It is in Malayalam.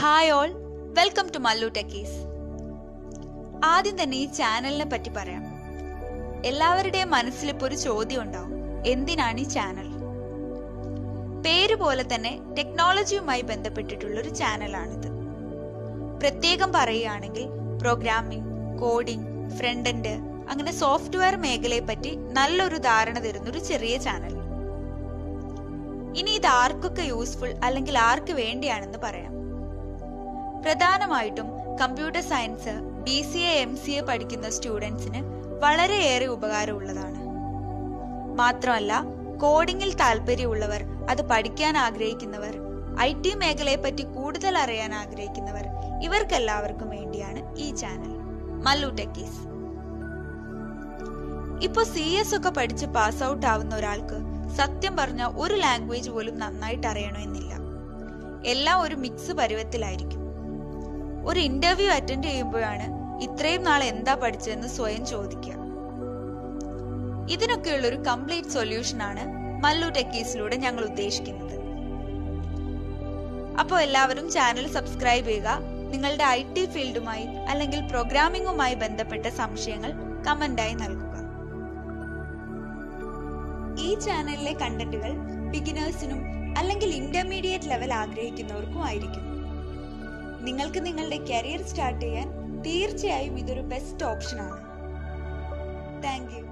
hi all welcome to Mallu techies ആദ്യം തന്നെ ഈ ചാനലിനെ പറ്റി പറയാം എല്ലാവരുടെയും മനസ്സിൽ ഇപ്പോൾ ഒരു ചോദ്യം ഉണ്ടാവും എന്തിനാണ് ഈ ചാനൽ പേര് പോലെ തന്നെ ടെക്നോളജിയുമായി ബന്ധപ്പെട്ടിട്ടുള്ള ഒരു ചാനലാണിത് പ്രത്യേകം പറയുകയാണെങ്കിൽ പ്രോഗ്രാമിംഗ് കോഡിംഗ് ഫ്രണ്ട് എൻഡ് അങ്ങനെ സോഫ്റ്റ്വെയർ മേഖലയെ പറ്റി നല്ലൊരു ധാരണ തരുന്ന ഒരു ചെറിയ ചാനൽ ഇനി ഇത് ആർക്കൊക്കെ യൂസ്ഫുൾ അല്ലെങ്കിൽ ആർക്ക് വേണ്ടിയാണെന്ന് പറയാം പ്രധാനമായിട്ടും computer science B C A M C A പഠിക്കുന്ന സ്റ്റുഡൻസിന് വളരെയേറെ ഉപകാരമുള്ളതാണ് മാത്രമല്ല കോഡിങ്ങിൽ താല്പര്യമുള്ളവർ അത് പഠിക്കാൻ ആഗ്രഹിക്കുന്നവർ ഐ ടി മേഖലയെ പറ്റി കൂടുതൽ അറിയാൻ ആഗ്രഹിക്കുന്നവർ ഇവർക്കെല്ലാവർക്കും വേണ്ടിയാണ് ഈ ചാനൽ മല്ലു ടെക്കീസ് ഇപ്പൊ സി എസ് ഒക്കെ പഠിച്ച് പാസ് ഔട്ട് ആവുന്ന ഒരാൾക്ക് സത്യം പറഞ്ഞ ഒരു ലാംഗ്വേജ് പോലും നന്നായിട്ട് അറിയണമെന്നില്ല എല്ലാം ഒരു മിക്സ് പരുവത്തിലായിരിക്കും ഒരു ഇന്റർവ്യൂ അറ്റൻഡ് ചെയ്യുമ്പോഴാണ് ഇത്രയും നാൾ എന്താ പഠിച്ചതെന്ന് സ്വയം ചോദിക്കുക ഇതിനൊക്കെയുള്ള ഒരു കംപ്ലീറ്റ് സൊല്യൂഷൻ ആണ് മല്ലു ടെക്കീസിലൂടെ ഞങ്ങൾ ഉദ്ദേശിക്കുന്നത് അപ്പോൾ എല്ലാവരും ചാനൽ സബ്സ്ക്രൈബ് ചെയ്യുക നിങ്ങളുടെ ഐ ടി ഫീൽഡുമായി അല്ലെങ്കിൽ പ്രോഗ്രാമിംഗുമായി ബന്ധപ്പെട്ട സംശയങ്ങൾ കമന്റായി നൽകുക ഈ ചാനലിലെ കണ്ടന്റുകൾ ബിഗിനേഴ്സിനും അല്ലെങ്കിൽ ഇന്റർമീഡിയറ്റ് ലെവൽ ആഗ്രഹിക്കുന്നവർക്കും ആയിരിക്കും നിങ്ങൾക്ക് നിങ്ങളുടെ കരിയർ സ്റ്റാർട്ട് ചെയ്യാൻ തീർച്ചയായും ഇതൊരു ബെസ്റ്റ് ഓപ്ഷനാണ് താങ്ക് യു